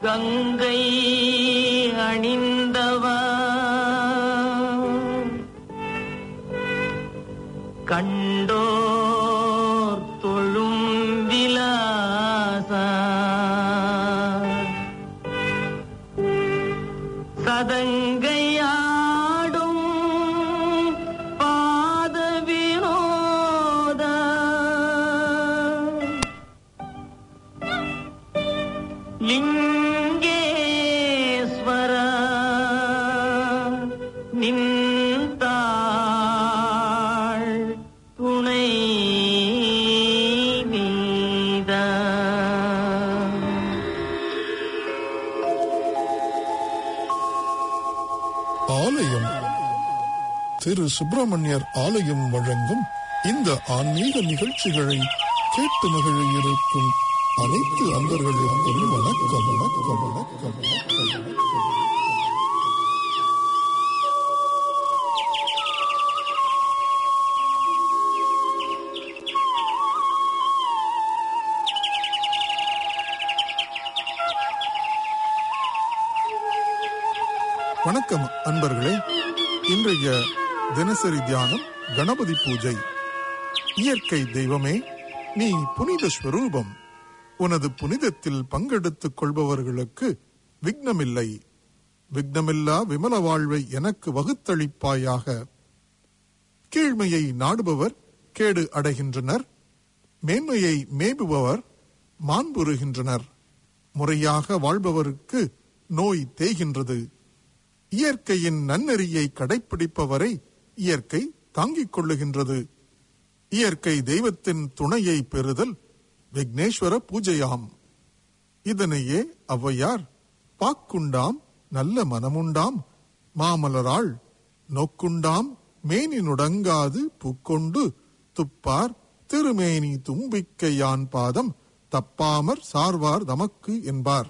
கங்கை அணிந்தவா கண்டோர் தொழும் விலாசா சதங்கையாடும் பாத வினோத லிங்கேஸ்வர நின்றாள் துணை நீதா ஆலயம் திரு சுப்பிரமணியர் ஆலயம் வழங்கும் இந்த ஆன்மீக நிகழ்ச்சிகளை கேட்டு மகிழ இருக்கும் அனைத்து அன்பர்களுக்கும் வணக்கம் வணக்கம் வணக்கம் வணக்கம் வணக்கம் அன்பர்களே இன்றைய தினசரி தியானம் கணபதி பூஜை இயற்கை தெய்வமே நீ புனித ஸ்வரூபம் உனது புனிதத்தில் பங்கெடுத்துக் கொள்பவர்களுக்கு விக்னமில்லை விக்னமில்லா விமல வாழ்வை எனக்கு வகுத்தளிப்பாயாக கீழ்மையை நாடுபவர் கேடு அடைகின்றனர் மேன்மையை மேபுபவர் மாண்புறுகின்றனர் முறையாக வாழ்பவருக்கு நோய் தேய்கின்றது இயற்கையின் நன்னெறியை கடைப்பிடிப்பவரை இயற்கை தாங்கிக் கொள்ளுகின்றது இயற்கை தெய்வத்தின் துணையை பெறுதல் விக்னேஸ்வர பூஜையாம் இதனையே ஔவையார் பாக்குண்டாம் நல்ல மனமுண்டாம் மாமலராள் நோக்குண்டாம் மேனி நுடங்காது பூக்கொண்டு துப்பார் திருமேனி தும்பிக்கையான் பாதம் தப்பாமற் சார்வார் தமக்கு என்பார்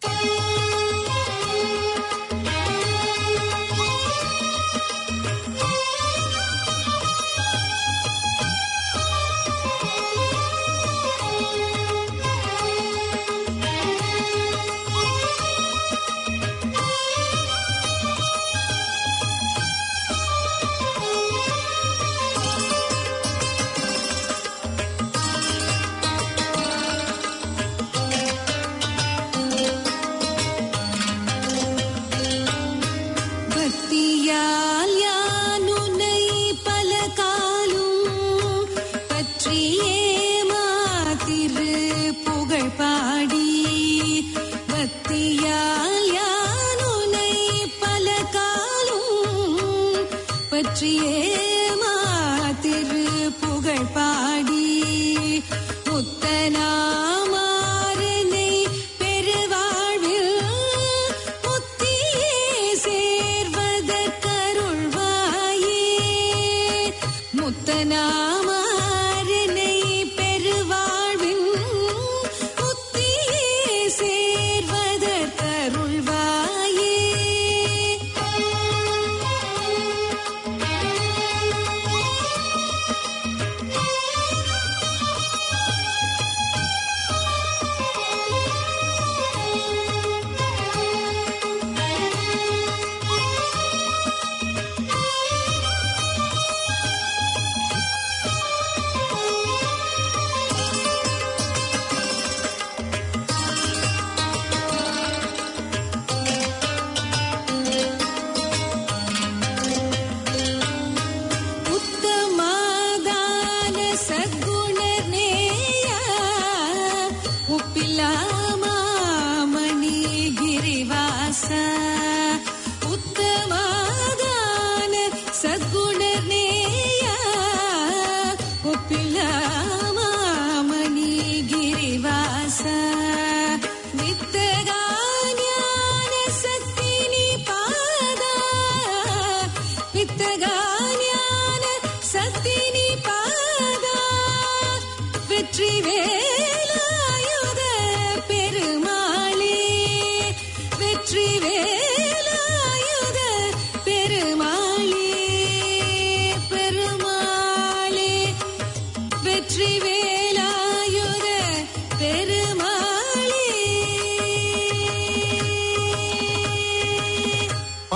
பக்தியால் யானுனை பல காலும் பற்றியே மாத்திரு புகழ் பாடி பக்தியால் யானுனை பல காலும் பற்றியே மாத்திரு புகழ் பாடி முத்தனாமாறனை பெருவாழ்வில் முத்தியே சேர்வதற்கருள்வாயே முத்தனாமாறனை பெருவாழ்வின் முத்தியே சேர்வதற்கருள்வாயே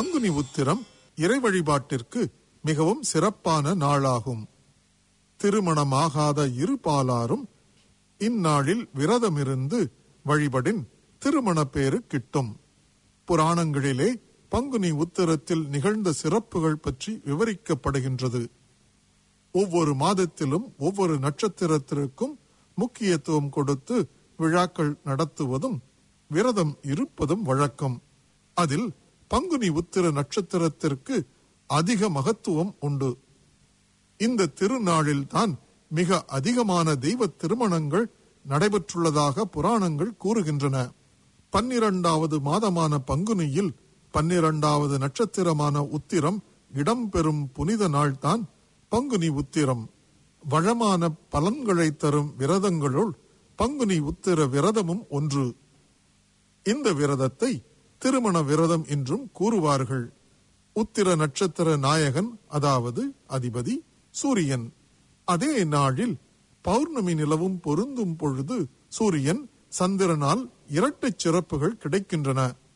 பங்குனி உத்திரம் இறை வழிபாட்டிற்கு மிகவும் சிறப்பான நாளாகும் திருமணமாகாத இரு பாலாரும் இந்நாளில் விரதமிருந்து வழிபடின் திருமண பேறு கிட்டும் புராணங்களிலே பங்குனி உத்திரத்தில் நிகழ்ந்த சிறப்புகள் பற்றி விவரிக்கப்படுகின்றது ஒவ்வொரு மாதத்திலும் ஒவ்வொரு நட்சத்திரத்திற்கும் முக்கியத்துவம் கொடுத்து விழாக்கள் நடத்துவதும் விரதம் இருப்பதும் வழக்கம் அதில் பங்குனி உத்திர நட்சத்திரத்திற்கு அதிக மகத்துவம் உண்டு இந்த திருநாளில்தான் மிக அதிகமான தெய்வ திருமணங்கள் நடைபெற்றுள்ளதாக புராணங்கள் கூறுகின்றன பன்னிரண்டாவது மாதமான பங்குனியில் பன்னிரண்டாவது நட்சத்திரமான உத்திரம் இடம்பெறும் புனித நாள்தான் பங்குனி உத்திரம் வளமான பலன்களை தரும் விரதங்களுள் பங்குனி உத்திர விரதமும் ஒன்று இந்த விரதத்தை திருமண விரதம் என்றும் கூறுவார்கள் உத்திர நட்சத்திர நாயகன் அதாவது அதிபதி சூரியன் அதே நாளில் பௌர்ணமி நிலவும் பொருந்தும் பொழுது சூரியன் சந்திரனால் இரட்டைச் சிறப்புகள் கிடைக்கின்றன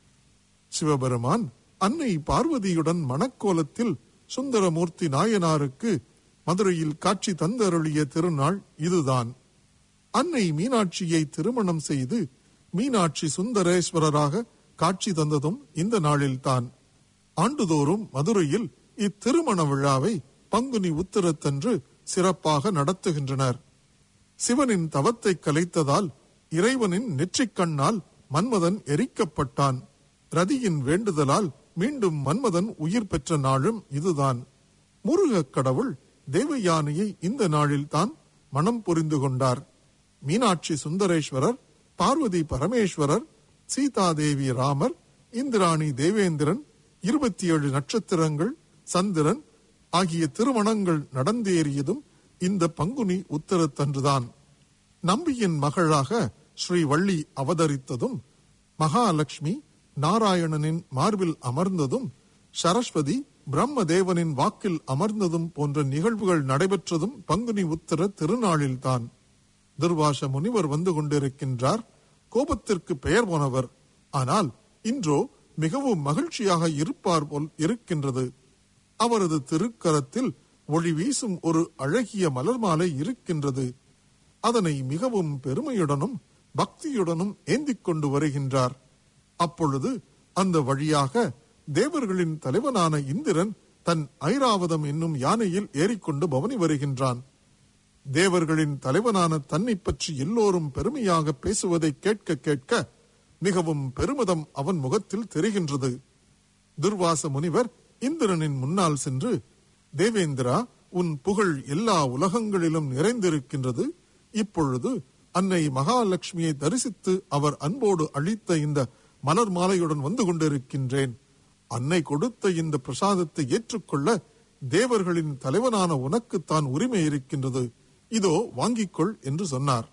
சிவபெருமான் அன்னை பார்வதியுடன் மணக்கோலத்தில் சுந்தரமூர்த்தி நாயனாருக்கு மதுரையில் காட்சி தந்தருளிய திருநாள் இதுதான் அன்னை மீனாட்சியை திருமணம் செய்து மீனாட்சி சுந்தரேஸ்வரராக காட்சி தந்ததும் இந்த நாளில்தான் ஆண்டுதோறும் மதுரையில் இத்திருமண விழாவை பங்குனி உத்திரத்தன்று சிறப்பாக நடத்துகின்றனர் சிவனின் தவத்தை கலைத்ததால் இறைவனின் நெற்றிக் கண்ணால் மன்மதன் எரிக்கப்பட்டான் ரதியின் வேண்டுதலால் மீண்டும் மன்மதன் உயிர் பெற்ற நாளும் இதுதான் முருகக் கடவுள் தேவயானையை இந்த நாளில்தான் மனம் புரிந்து கொண்டார் மீனாட்சி சுந்தரேஸ்வரர் பார்வதி பரமேஸ்வரர் சீதாதேவி ராமர் இந்திராணி தேவேந்திரன் இருபத்தி ஏழு நட்சத்திரங்கள் சந்திரன் ஆகிய திருமணங்கள் நடந்தேறியதும் இந்த பங்குனி உத்தரத்தன்றுதான் நம்பியின் மகளாக ஸ்ரீ வள்ளி அவதரித்ததும் மகாலட்சுமி நாராயணனின் மார்பில் அமர்ந்ததும் சரஸ்வதி பிரம்மதேவனின் வாக்கில் அமர்ந்ததும் போன்ற நிகழ்வுகள் நடைபெற்றதும் பங்குனி உத்தர திருநாளில்தான் துர்வாச முனிவர் வந்து கொண்டிருக்கின்றார் கோபத்திற்கு பெயர் போனவர் ஆனால் இன்றோ மிகவும் மகிழ்ச்சியாக இருப்பார் போல் இருக்கின்றது அவரது திருக்கரத்தில் ஒளி வீசும் ஒரு அழகிய மலர் மாலை இருக்கின்றது அதனை மிகவும் பெருமையுடனும் பக்தியுடனும் ஏந்திக் கொண்டு வருகின்றார் அப்பொழுது அந்த வழியாக தேவர்களின் தலைவனான இந்திரன் தன் ஐராவதம் என்னும் யானையில் ஏறிக்கொண்டு பவனி வருகின்றான் தேவர்களின் தலைவனான தன்னை பற்றி எல்லோரும் பெருமையாக பேசுவதை கேட்க கேட்க மிகவும் பெருமிதம் அவன் முகத்தில் தெரிகின்றது துர்வாச முனிவர் இந்திரனின் முன்னால் சென்று தேவேந்திரா உன் புகழ் எல்லா உலகங்களிலும் நிறைந்திருக்கின்றது இப்பொழுது அன்னை மகாலட்சுமியை தரிசித்து அவர் அன்போடு அளித்த இந்த மலர் மாலையுடன் வந்து கொண்டிருக்கின்றேன் அன்னை கொடுத்த இந்த பிரசாதத்தை ஏற்றுக்கொள்ள தேவர்களின் தலைவனான உனக்குத்தான் உரிமை இருக்கின்றது இதோ வாங்கிக்கொள் என்று சொன்னார்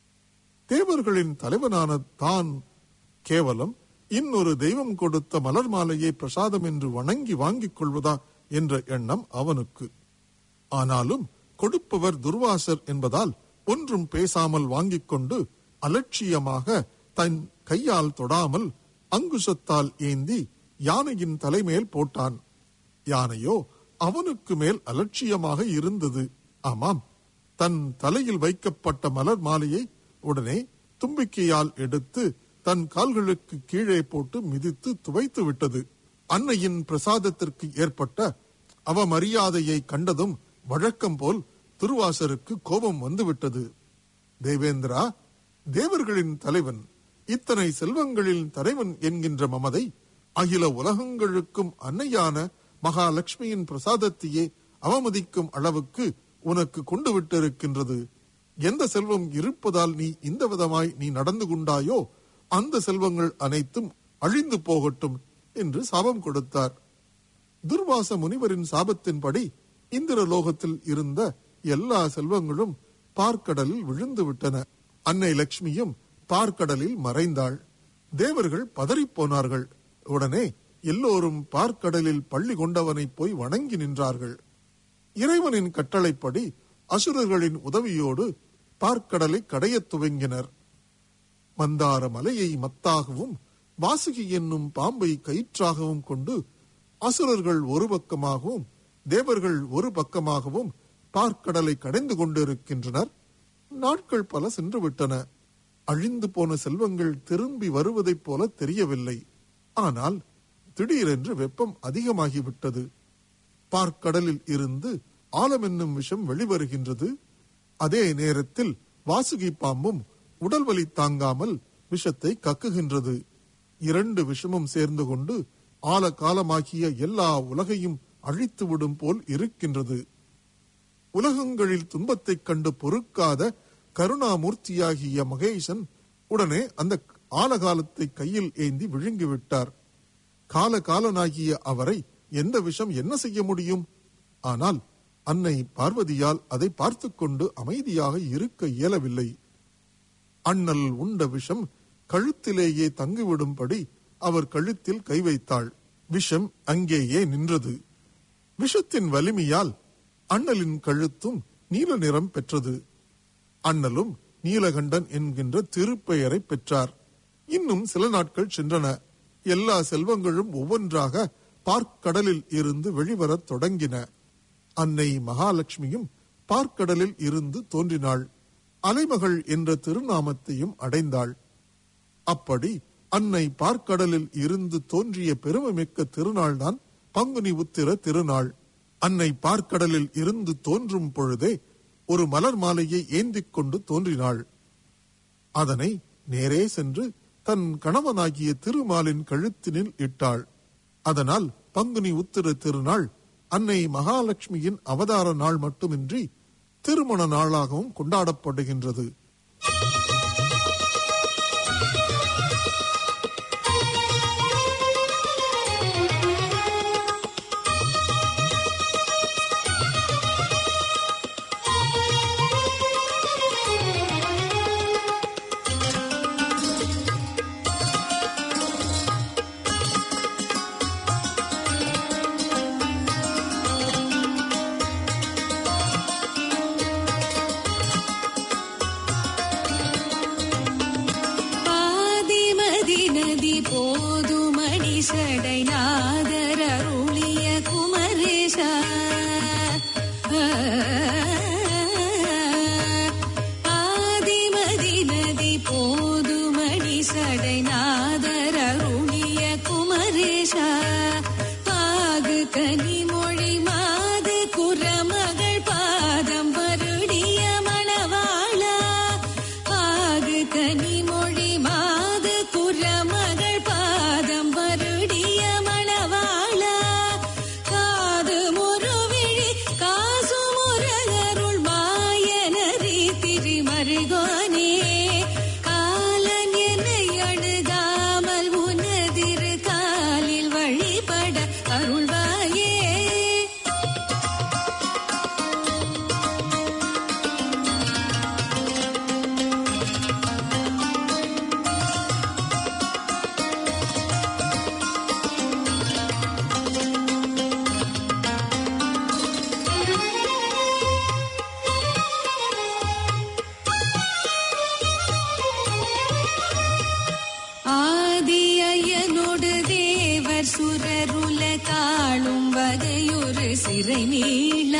தேவர்களின் தலைவனான தான் கேவலம் இன்னொரு தெய்வம் கொடுத்த மலர் மாலையை பிரசாதம் என்று வணங்கி வாங்கிக் கொள்வதா என்ற எண்ணம் அவனுக்கு ஆனாலும் கொடுப்பவர் துர்வாசர் என்பதால் ஒன்றும் பேசாமல் வாங்கிக் கொண்டு அலட்சியமாக தன் கையால் தொடாமல் அங்குசத்தால் ஏந்தி யானையின் தலைமேல் போட்டான் யானையோ அவனுக்கு மேல் அலட்சியமாக இருந்தது ஆமாம் தன் தலையில் வைக்கப்பட்ட மலர் மாலையை உடனே தும்பிக்கையால் எடுத்து தன் கால்களுக்கு கீழே போட்டு மிதித்து துவைத்து விட்டது அன்னையின் பிரசாதத்திற்கு ஏற்பட்ட அவமரியாதையை கண்டதும் வழக்கம் போல் துருவாசருக்கு கோபம் வந்துவிட்டது தேவேந்திரா தேவர்களின் தலைவன் இத்தனை செல்வங்களின் தலைவன் என்கின்ற மமதை அகில உலகங்களுக்கும் அன்னையான மகாலட்சுமியின் பிரசாதத்தையே அவமதிக்கும் அளவுக்கு உனக்கு கொண்டு விட்டிருக்கின்றது எந்த செல்வம் இருப்பதால் நீ இந்த விதமாய் நீ நடந்து கொண்டாயோ அந்த செல்வங்கள் அனைத்தும் அழிந்து போகட்டும் என்று சாபம் கொடுத்தார் துர்வாச முனிவரின் சாபத்தின்படி இந்திரலோகத்தில் இருந்த எல்லா செல்வங்களும் பார்க்கடலில் விழுந்து விட்டன அன்னை லட்சுமியும் பார்க்கடலில் மறைந்தாள் தேவர்கள் பதறிப் போனார்கள் உடனே எல்லோரும் பார்க்கடலில் பள்ளி கொண்டவனை போய் வணங்கி நின்றார்கள் இறைவனின் கட்டளைப்படி அசுரர்களின் உதவியோடு பார்க்கடலை கடையத் துவங்கினர் மந்தார மலையை மத்தாகவும் வாசுகி என்னும் பாம்பை கயிற்றாகவும் கொண்டு அசுரர்கள் ஒரு பக்கமாகவும் தேவர்கள் ஒரு பக்கமாகவும் பார்க்கடலை கடைந்து கொண்டிருக்கின்றனர் நாட்கள் பல சென்று விட்டன அழிந்து போன செல்வங்கள் திரும்பி வருவதைப் போல தெரியவில்லை ஆனால் திடீரென்று வெப்பம் அதிகமாகிவிட்டது பார்க்கடலில் இருந்து ஆலம் என்னும் விஷம் வெளிவருகின்றது அதே நேரத்தில் வாசுகி பாம்பும் உடல் வலி தாங்காமல் விஷத்தை கக்குகின்றது இரண்டு விஷமும் சேர்ந்து கொண்டு ஆல காலமாகிய எல்லா உலகையும் அழித்துவிடும் போல் இருக்கின்றது உலகங்களில் துன்பத்தைக் கண்டு பொறுக்காத கருணாமூர்த்தியாகிய மகேசன் உடனே அந்த ஆலகாலத்தை கையில் ஏந்தி விழுங்கிவிட்டார் காலகாலனாகிய அவரை எந்த விஷம் என்ன செய்ய முடியும் ஆனால் அன்னை பார்வதியால் அதை பார்த்துக் கொண்டு அமைதியாக இருக்க இயலவில்லை அண்ணல் உண்ட விஷம் கழுத்திலேயே தங்கிவிடும்படி அவர் கழுத்தில் கை வைத்தாள் விஷம் அங்கேயே நின்றது விஷத்தின் வலிமையால் அண்ணலின் கழுத்தும் நீல நிறம் பெற்றது அண்ணலும் நீலகண்டன் என்கின்ற திருப்பெயரை பெற்றார் இன்னும் சில நாட்கள் சென்றன எல்லா செல்வங்களும் ஒவ்வொன்றாக பார்க்கடலில் இருந்து வெளிவரத் தொடங்கின அன்னை மகாலட்சுமியும் பார்க்கடலில் இருந்து தோன்றினாள் அலைமகள் என்ற திருநாமத்தையும் அடைந்தாள் அப்படி அன்னை பார்க்கடலில் இருந்து தோன்றிய பெருமைமிக்க திருநாள்தான் பங்குனி உத்திர திருநாள் அன்னை பார்க்கடலில் இருந்து தோன்றும் பொழுதே ஒரு மலர் மாலையை ஏந்திக் கொண்டு தோன்றினாள் அதனை நேரே சென்று தன் கணவனாகிய திருமாலின் கழுத்தினில் இட்டாள் அதனால் பங்குனி உத்திர திருநாள் அன்னை மகாலட்சுமியின் அவதார நாள் மட்டுமின்றி திருமண நாளாகவும் கொண்டாடப்படுகின்றது பாதிமதி நதி போதுமணி சடை நாதர் அருளிய குமரேசா ஆதிமதி நதி போதுமணி சடை நாதர் அருளிய குமரேசா பாகு கனிமொழி மாது குரமகள் பாதம் வருடிய மணவாளா பாகு கனிமொழி மாது குரமகள் பாதம் வருடிய மணவாளா காது முருவிழி காசு முரகருள் மாயனரி திரிமருகோனே காலன் என்னை அணுகாமல் உனதிரு காலில் வழிபட அருள்வாயே ஆதியனோடு தேவர் சுரருல காளும் வகையொரு சிறை நீள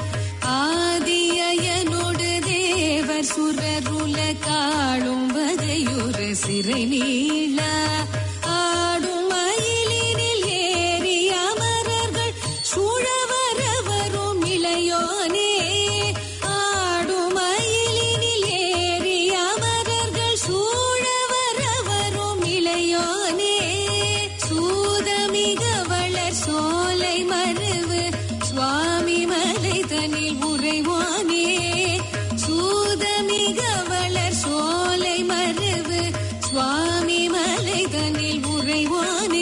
ஆதியனோடு தேவர் சுரருல காளும் வகையொரு சிறை நீள ஆடும் மயிலினில் ஏறி அமரர்கள் சூழவர வரும் இளையோனே ஆடும் மயிலினில் ஏறி அமரர்கள் சூழவர வரும் இளையோனே சூதமிக வளர் சோலை மருவு சுவாமி மலை தனில் உறைவானே சூதமிக வளர் சோலை மருவு சுவாமி மலை தனில் உறைவானே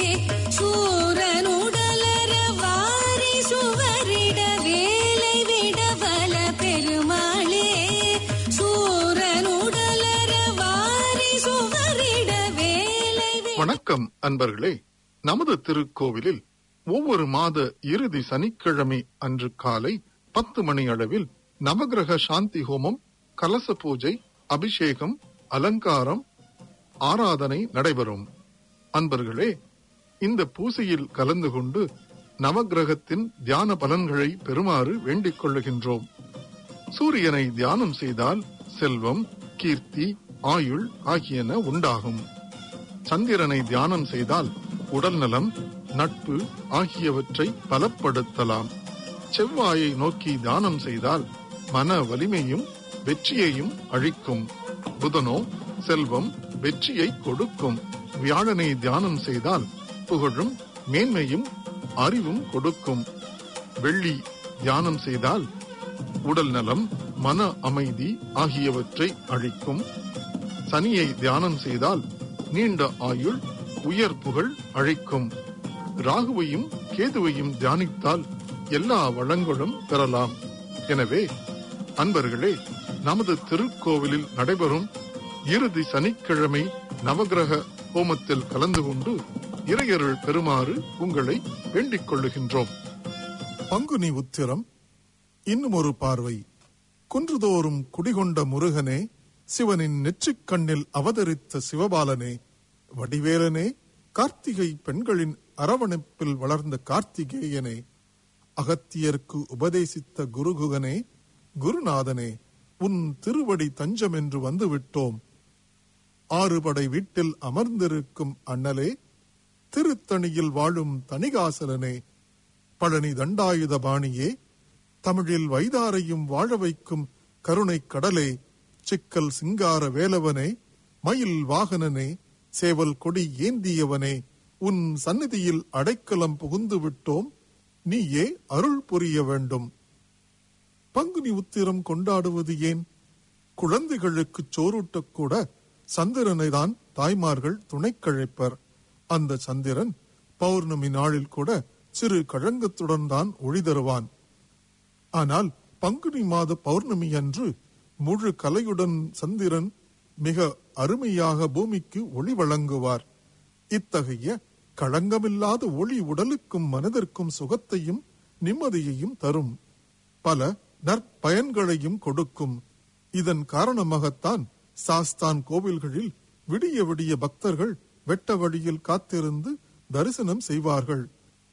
சூரனுடலர வாரி சுவரிட வேலை விட வல பெருமாளே சூரனுடலர வாரி சுவரிட வேலை விட வணக்கம் அன்பர்களே நமது திருக்கோவிலில் ஒவ்வொரு மாத இறுதி சனிக்கிழமை அன்று காலை பத்து மணி அளவில் நவகிரக சாந்தி ஹோமம் கலச பூஜை அபிஷேகம் அலங்காரம் ஆராதனை நடைபெறும் அன்பர்களே இந்த பூசையில் கலந்து கொண்டு நவக்கிரகத்தின் தியான பலன்களை பெறுமாறு வேண்டிக் கொள்ளுகின்றோம் சூரியனை தியானம் செய்தால் செல்வம் கீர்த்தி ஆயுள் ஆகியன உண்டாகும் சந்திரனை தியானம் செய்தால் உடல் நலம் நட்பு ஆகியவற்றை பலப்படுத்தலாம் செவ்வாயை நோக்கி தியானம் செய்தால் மன வலிமையும் வெற்றியையும் அழிக்கும் புதனோ செல்வம் வெற்றியை கொடுக்கும் வியாழனை தியானம் செய்தால் புகழும் மேன்மையும் அறிவும் கொடுக்கும் வெள்ளி தியானம் செய்தால் உடல் நலம் மன அமைதி ஆகியவற்றை அழிக்கும் சனியை தியானம் செய்தால் நீண்ட ஆயுள் உயர் புகழ் அழைக்கும் ராகுவையும் கேதுவையும் தியானித்தால் எல்லா வளங்களும் பெறலாம் எனவே அன்பர்களே நமது திருக்கோவிலில் நடைபெறும் இறுதி சனிக்கிழமை நவகிரக ஹோமத்தில் கலந்து கொண்டு இறையருள் பெறுமாறு உங்களை வேண்டிக் கொள்ளுகின்றோம் பங்குனி உத்திரம் இன்னும் ஒரு பார்வை குன்றுதோறும் குடிகொண்ட முருகனே சிவனின் நெற்றிக் கண்ணில் அவதரித்த சிவபாலனே வடிவேலனே கார்த்திகை பெண்களின் அரவணைப்பில் வளர்ந்த கார்த்திகேயனே அகத்தியருக்கு உபதேசித்த குருகுகனே குருநாதனே உன் திருவடி தஞ்சம் என்று வந்துவிட்டோம் ஆறுபடை வீட்டில் அமர்ந்திருக்கும் அண்ணலே திருத்தணியில் வாழும் தணிகாசலனே பழனி தண்டாயுத பாணியே தமிழில் வைதாரையும் வாழ வைக்கும் கருணை கடலே சிக்கல் சிங்கார வேலவனே மயில் வாகனனே சேவல் கொடி ஏந்தியவனே உன் சந்நிதியில் அடைக்கலம் புகுந்து விட்டோம் நீயே அருள் புரிய வேண்டும் பங்குனி உத்திரம் கொண்டாடுவது ஏன் குழந்தைகளுக்கு சோறூட்டக் கூட சந்திரனை தான் தாய்மார்கள் துணைக்கழைப்பர் அந்த சந்திரன் பௌர்ணமி நாளில் கூட சிறு கழங்கத்துடன் தான் ஒளி தருவான் ஆனால் பங்குனி மாத பௌர்ணமி அன்று முழு கலையுடன் சந்திரன் மிக அருமையாக பூமிக்கு ஒளி வழங்குவார் இத்தகைய களங்கமில்லாத ஒளி உடலுக்கும் மனதிற்கும் சுகத்தையும் நிம்மதியையும் தரும் பல நற்பயன்களையும் கொடுக்கும் இதன் காரணமாகத்தான் சாஸ்தான் கோவில்களில் விடிய விடிய பக்தர்கள் வெட்ட வழியில் காத்திருந்து தரிசனம் செய்வார்கள்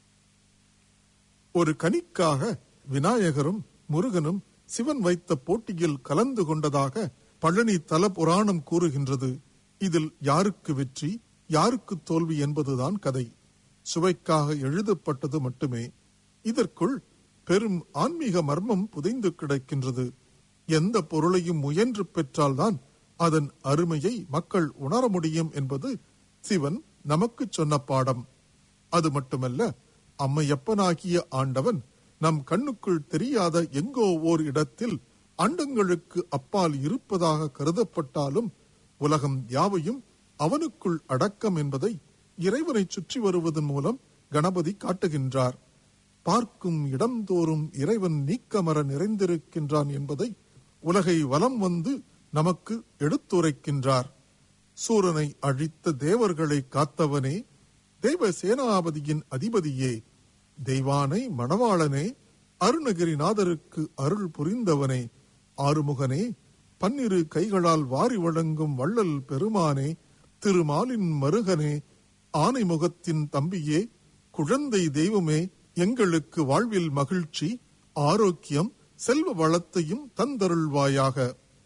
ஒரு கனிக்காக விநாயகரும் முருகனும் சிவன் வைத்த போட்டியில் கலந்து கொண்டதாக பழனி தல புராணம் கூறுகின்றது இதில் யாருக்கு வெற்றி யாருக்கு தோல்வி என்பதுதான் கதை சுவைக்காக எழுதப்பட்டது மட்டுமே இதற்குள் பெரும் ஆன்மீக மர்மம் புதைந்து கிடக்கின்றது எந்த பொருளையும் முயன்று பெற்றால்தான் அதன் அருமையை மக்கள் உணர முடியும் என்பது சிவன் நமக்கு சொன்ன பாடம் அது மட்டுமல்ல அம்மையப்பனாகிய ஆண்டவன் நம் கண்ணுக்குள் தெரியாத எங்கோ ஓர் இடத்தில் அண்டங்களுக்கு அப்பால் இருப்பதாக கருதப்பட்டாலும் உலகம் யாவையும் அவனுக்குள் அடக்கம் என்பதை இறைவனை சுற்றி வருவதன் மூலம் கணபதி காட்டுகின்றார் பார்க்கும் இடம்தோறும் இறைவன் நீக்கமர நிறைந்திருக்கின்றான் என்பதை உலகை வலம் வந்து நமக்கு எடுத்துரைக்கின்றார் சூரனை அழித்த தேவர்களை காத்தவனே தேவ சேனாபதியின் அதிபதியே தெய்வானை மணவாளனே அருணகிரிநாதருக்கு அருள் புரிந்தவனே ஆறுமுகனே பன்னிரு கைகளால் வாரி வழங்கும் வள்ளல் பெருமானே திருமாலின் மருகனே ஆனைமுகத்தின் தம்பியே குழந்தை தெய்வமே எங்களுக்கு வாழ்வில் மகிழ்ச்சி ஆரோக்கியம் செல்வ வளத்தையும் தந்தருள்வாயாக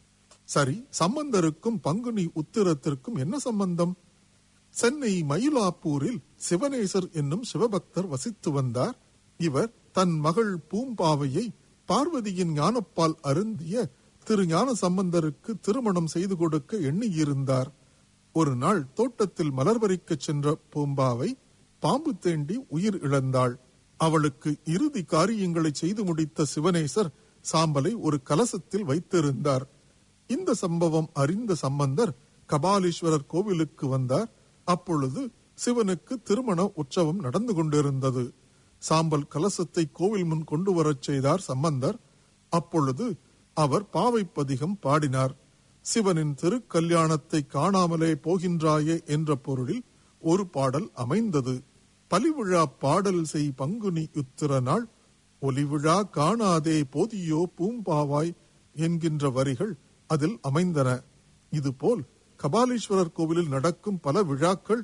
சரி சம்பந்தருக்கும் பங்குனி உத்திரத்திற்கும் என்ன சம்பந்தம் சென்னை மயிலாப்பூரில் சிவனேசர் என்னும் சிவபக்தர் வசித்து வந்தார் இவர் தன் மகள் பூம்பாவையை பார்வதியின் ஞானப்பால் அருந்திய திரு ஞான சம்பந்தருக்கு திருமணம் செய்து கொடுக்க எண்ணியிருந்தார் ஒரு நாள் தோட்டத்தில் மலர் பறிக்கச் சென்ற பூம்பாவை பாம்பு தேண்டி உயிர் இழந்தாள் அவளுக்கு இறுதி காரியங்களை செய்து முடித்த சிவனேசர் சாம்பலை ஒரு கலசத்தில் வைத்திருந்தார் இந்த சம்பவம் அறிந்த சம்பந்தர் கபாலீஸ்வரர் கோவிலுக்கு வந்தார் அப்பொழுது சிவனுக்கு திருமண உற்சவம் நடந்து கொண்டிருந்தது சாம்பல் கலசத்தை கோவில் முன் கொண்டு வரச் செய்தார் சம்பந்தர் அப்பொழுது அவர் பாவைப்பதிகம் பாடினார் சிவனின் திருக்கல்யாணத்தை காணாமலே போகின்றாயே என்ற பொருளில் ஒரு பாடல் அமைந்தது பலிவிழா பாடல் செய் பங்குனி உத்திர நாள் ஒலிவிழா காணாதே போதியோ பூம்பாவாய் என்கின்ற வரிகள் அதில் அமைந்தன இதுபோல் கபாலீஸ்வரர் கோவிலில் நடக்கும் பல விழாக்கள்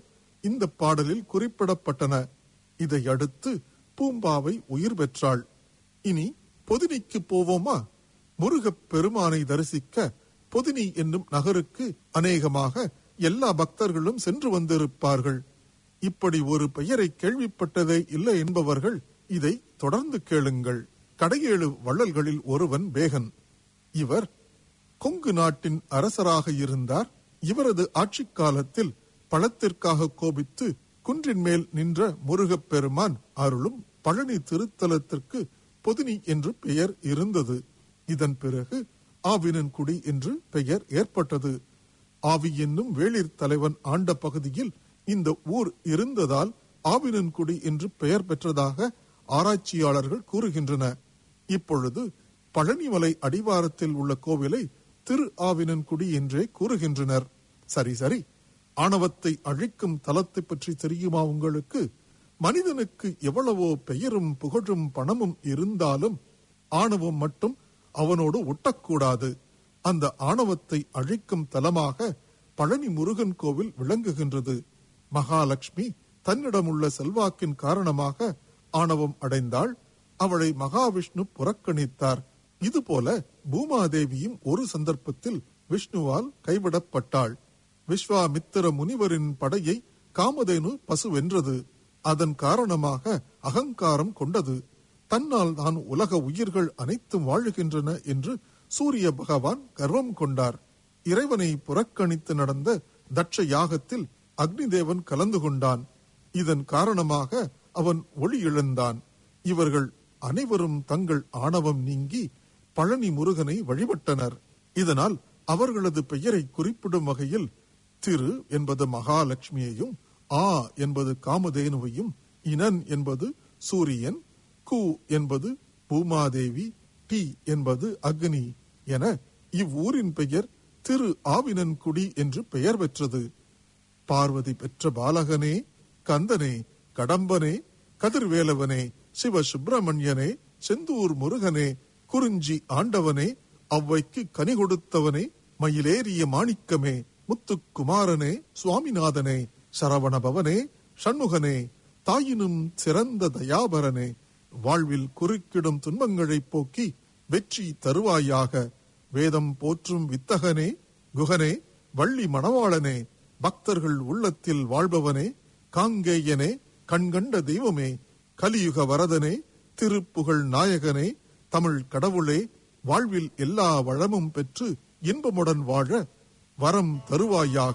இந்த பாடலில் குறிப்பிடப்பட்டன இதை அடுத்து பூம்பாவை உயிர் பெற்றாள் இனி பொதினிக்கு போவோமா முருகப் பெருமானை தரிசிக்க பொதினி என்னும் நகருக்கு அநேகமாக எல்லா பக்தர்களும் சென்று வந்திருப்பார்கள் இப்படி ஒரு பெயரை கேள்விப்பட்டதே இல்லை என்பவர்கள் இதை தொடர்ந்து கேளுங்கள் கடையேழு வள்ளல்களில் ஒருவன் பேகன் இவர் கொங்கு நாட்டின் அரசராக இருந்தார் இவரது ஆட்சிக் காலத்தில் பழத்திற்காக கோபித்து குன்றின் மேல் நின்ற முருகப் பெருமான் அருளும் பழனி திருத்தலத்திற்கு பொதினி என்று பெயர் இருந்தது இதன் பிறகு ஆவினன்குடி என்று பெயர் ஏற்பட்டது ஆவி என்னும் வேளிர் தலைவன் ஆண்ட பகுதியில் இந்த ஊர் இருந்ததால் ஆவினன்குடி என்று பெயர் பெற்றதாக ஆராய்ச்சியாளர்கள் கூறுகின்றன இப்பொழுது பழனிமலை அடிவாரத்தில் உள்ள கோவிலை திரு ஆவினன்குடி என்றே கூறுகின்றனர் சரி சரி ஆணவத்தை அழிக்கும் தலத்தை பற்றி தெரியுமா உங்களுக்கு மனிதனுக்கு எவ்வளவோ பெயரும் புகழும் பணமும் இருந்தாலும் ஆணவம் மட்டும் அவனோடு ஒட்டக்கூடாது அந்த ஆணவத்தை அழிக்கும் தலமாக பழனி முருகன் கோவில் விளங்குகின்றது மகாலட்சுமி தன்னிடமுள்ள செல்வாக்கின் காரணமாக ஆணவம் அடைந்தாள் அவளை மகாவிஷ்ணு புறக்கணித்தார் இதுபோல பூமாதேவியும் ஒரு சந்தர்ப்பத்தில் விஷ்ணுவால் கைவிடப்பட்டாள் விஸ்வாமித்திர முனிவரின் படையை காமதேனு பசு வென்றது அதன் காரணமாக அகங்காரம் கொண்டது தன்னால் தான் உலக உயிர்கள் அனைத்தும் வாழுகின்றன என்று சூரிய பகவான் கர்வம் கொண்டார் இறைவனை புறக்கணித்து நடந்த தட்ச யாகத்தில் அக்னி தேவன் கலந்து கொண்டான் இதன் காரணமாக அவன் ஒளி இழந்தான் இவர்கள் அனைவரும் தங்கள் ஆணவம் நீங்கி பழனி முருகனை வழிபட்டனர் இதனால் அவர்களது பெயரை குறிப்பிடும் வகையில் திரு என்பது மகாலட்சுமியையும் ஆ என்பது காமதேனுவையும் இனன் என்பது சூரியன் கு என்பது பூமாதேவி டி என்பது அக்னி என இவ்வூரின் பெயர் திரு ஆவினன்குடி என்று பெயர் பெற்றது பார்வதி பெற்ற பாலகனே கந்தனே கடம்பனே கதிர்வேலவனே சிவ சுப்பிரமணியனே செந்தூர் முருகனே குறிஞ்சி ஆண்டவனே அவ்வைக்கு கனி கொடுத்தவனே மயிலேறிய மாணிக்கமே முத்துக்குமாரனே சுவாமிநாதனே சரவணபவனே சண்முகனே தாயினும் சிறந்த தயாபரனே வாழ்வில் குறுக்கிடும் துன்பங்களைப் போக்கி வெற்றி தருவாயாக வேதம் போற்றும் வித்தகனே குகனே வள்ளி மணவாளனே பக்தர்கள் உள்ளத்தில் வாழ்பவனே காங்கேயனே கண்கண்ட தெய்வமே கலியுக வரதனே திருப்புகழ் நாயகனே தமிழ் கடவுளே வாழ்வில் எல்லா வளமும் பெற்று இன்பமுடன் வாழ வரம் தருவாயாக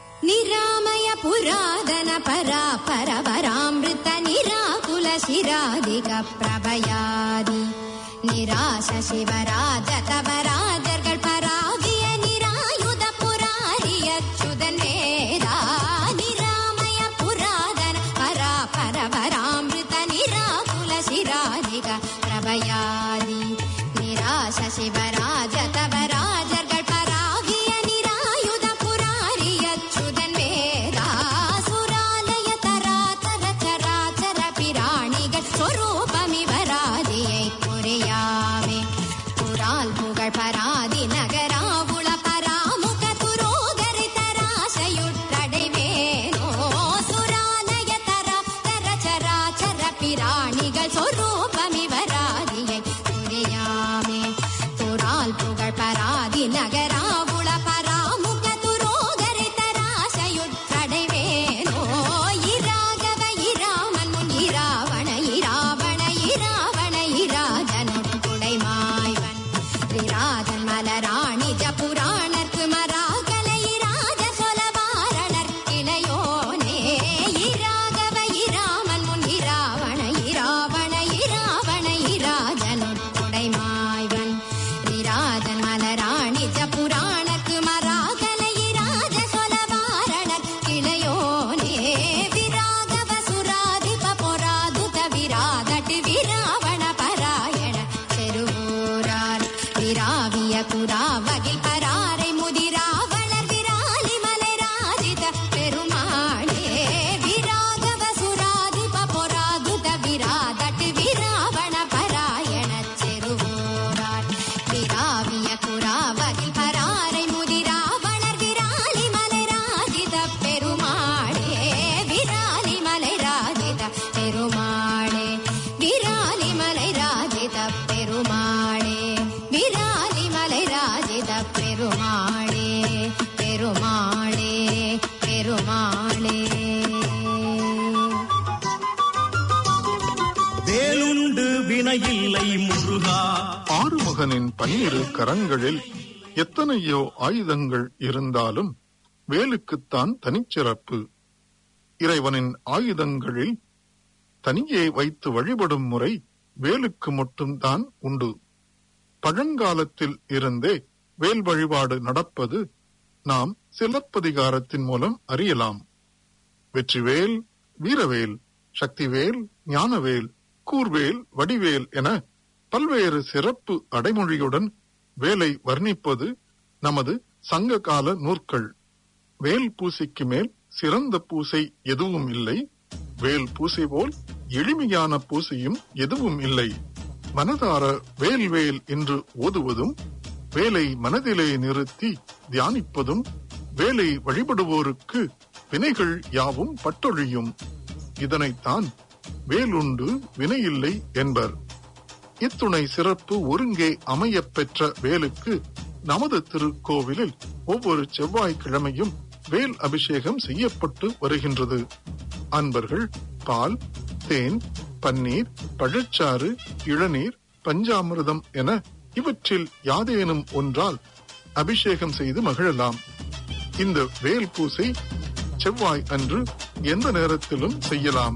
निरामय पुरादन परा परवरामृत निराकुल शिरादिक प्रभयादि निराश शिवराज तव राजर्गळ परागिय निरायुध पुरारियच्युതൻ വേദാ निरामय पुरादन परा परवरामृत निराकुल शिरादिक प्रभयादि निराश शिवराज तव राजर्गळ परागिय निरायुध पुरारियच्युതൻ വേദാ സുരാലയ തരാതര ചരാചര പിരാണികൾ സ്വരൂപമിവരാദിயை കുറിയാമേ പുരാൽ പുകൾ പരാതി നഗരാവുള പരാമുഖ തുരോഗരി തരാശയുട്ടടൈവേനോ സുരാലയ തര തര ചരാചര പിരാണികൾ സ്വരൂപമിവരാദിயை இணையில்லை முருகா ஆறுமுகனின் பன்னிரு கரங்களில் எத்தனையோ ஆயுதங்கள் இருந்தாலும் வேலுக்குத்தான் தனிச்சிறப்பு இறைவனின் ஆயுதங்களில் தனியே வைத்து வழிபடும் முறை வேலுக்கு மட்டும்தான் உண்டு பழங்காலத்தில் இருந்தே வேல் வழிபாடு நடப்பது நாம் சிலப்பதிகாரத்தின் மூலம் அறியலாம் வெற்றிவேல் வீரவேல் சக்திவேல் ஞானவேல் கூர்வேல் வடிவேல் என பல்வேறு சிறப்பு அடைமொழியுடன் வேலை வர்ணிப்பது நமது சங்க கால நூற்கள் வேல் பூசைக்கு மேல் சிறந்த பூசை எதுவும் இல்லை வேல் பூசை போல் எளிமையான பூசையும் எதுவும் இல்லை மனதார வேல் வேல் என்று ஓதுவதும் வேலை மனதிலே நிறுத்தி தியானிப்பதும் வேலை வழிபடுவோருக்கு வினைகள் யாவும் பட்டொழியும் இதனைத்தான் வேலுண்டு வினையில்லை என்பர் இத்துணை சிறப்பு ஒருங்கே அமையப் பெற்ற வேலுக்கு நமது திருக்கோவிலில் ஒவ்வொரு செவ்வாய்க்கிழமையும் வேல் அபிஷேகம் செய்யப்பட்டு வருகின்றது அன்பர்கள் பால் தேன் பன்னீர் பழச்சாறு இளநீர் பஞ்சாமிர்தம் என இவற்றில் யாதேனும் ஒன்றால் அபிஷேகம் செய்து மகிழலாம் இந்த வேல் பூசை செவ்வாய் அன்று எந்த நேரத்திலும் செய்யலாம்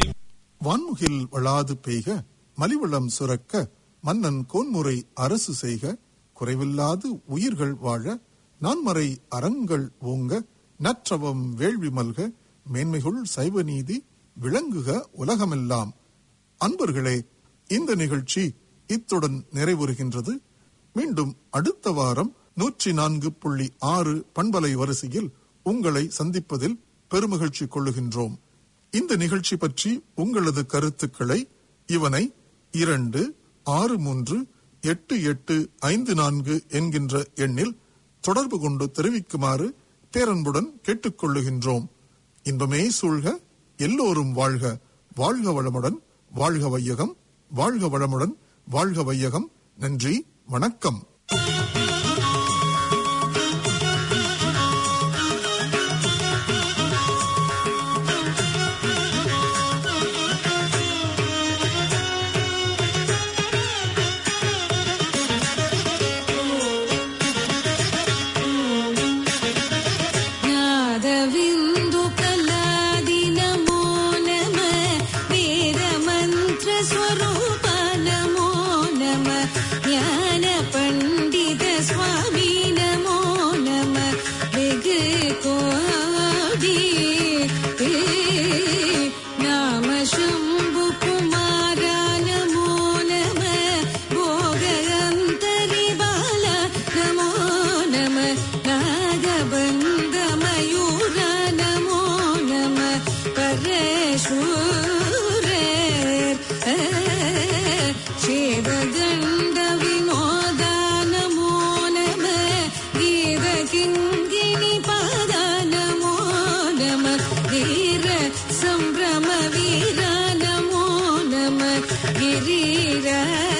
வான்முகில் வளாது பெய்க மலிவளம் சுரக்க மன்னன் கோன்முறை அரசு செய்க குறைவில்லாது உயிர்கள் வாழ நான்மறை அறங்கள் ஓங்க நற்றவம் வேள்வி மல்க மேன்மைகுள் சைவ நீதி விளங்குக உலகமெல்லாம் அன்பர்களே இந்த நிகழ்ச்சி இத்துடன் நிறைவுறுகின்றது மீண்டும் அடுத்த வாரம் நூற்றி நான்கு புள்ளி ஆறு பண்பலை வரிசையில் உங்களை சந்திப்பதில் பெருமகிழ்ச்சி கொள்ளுகின்றோம் இந்த நிகழ்ச்சி பற்றி உங்களது கருத்துக்களை இவனை இரண்டு ஆறு மூன்று எட்டு எட்டு ஐந்து நான்கு என்கின்ற எண்ணில் தொடர்பு கொண்டு தெரிவிக்குமாறு பேரன்புடன் கேட்டுக்கொள்ளுகின்றோம் இன்பமே சூழ்க எல்லோரும் வாழ்க வாழ்க வளமுடன் வாழ்க வையகம் வாழ்க வளமுடன் வாழ்க வையகம் நன்றி வணக்கம் नादविन्दु कलादि नमो नमः वेदमन्त्रस्वरूप नमो नमः ज्ञानपण्डित स्वामी नमो नमः वेग कोदि नाम शम्भुकुमारा नमो नमः भोगन्तरिबाल नमो नमः नागबन्धमयूर नमो नमः परशूरेर् शिवगण्डविनोद नमो नमः गीतकिङ्गिणिपाद नमो नमः वीर सम्भ्रम वीर नमो नमः गिरिरा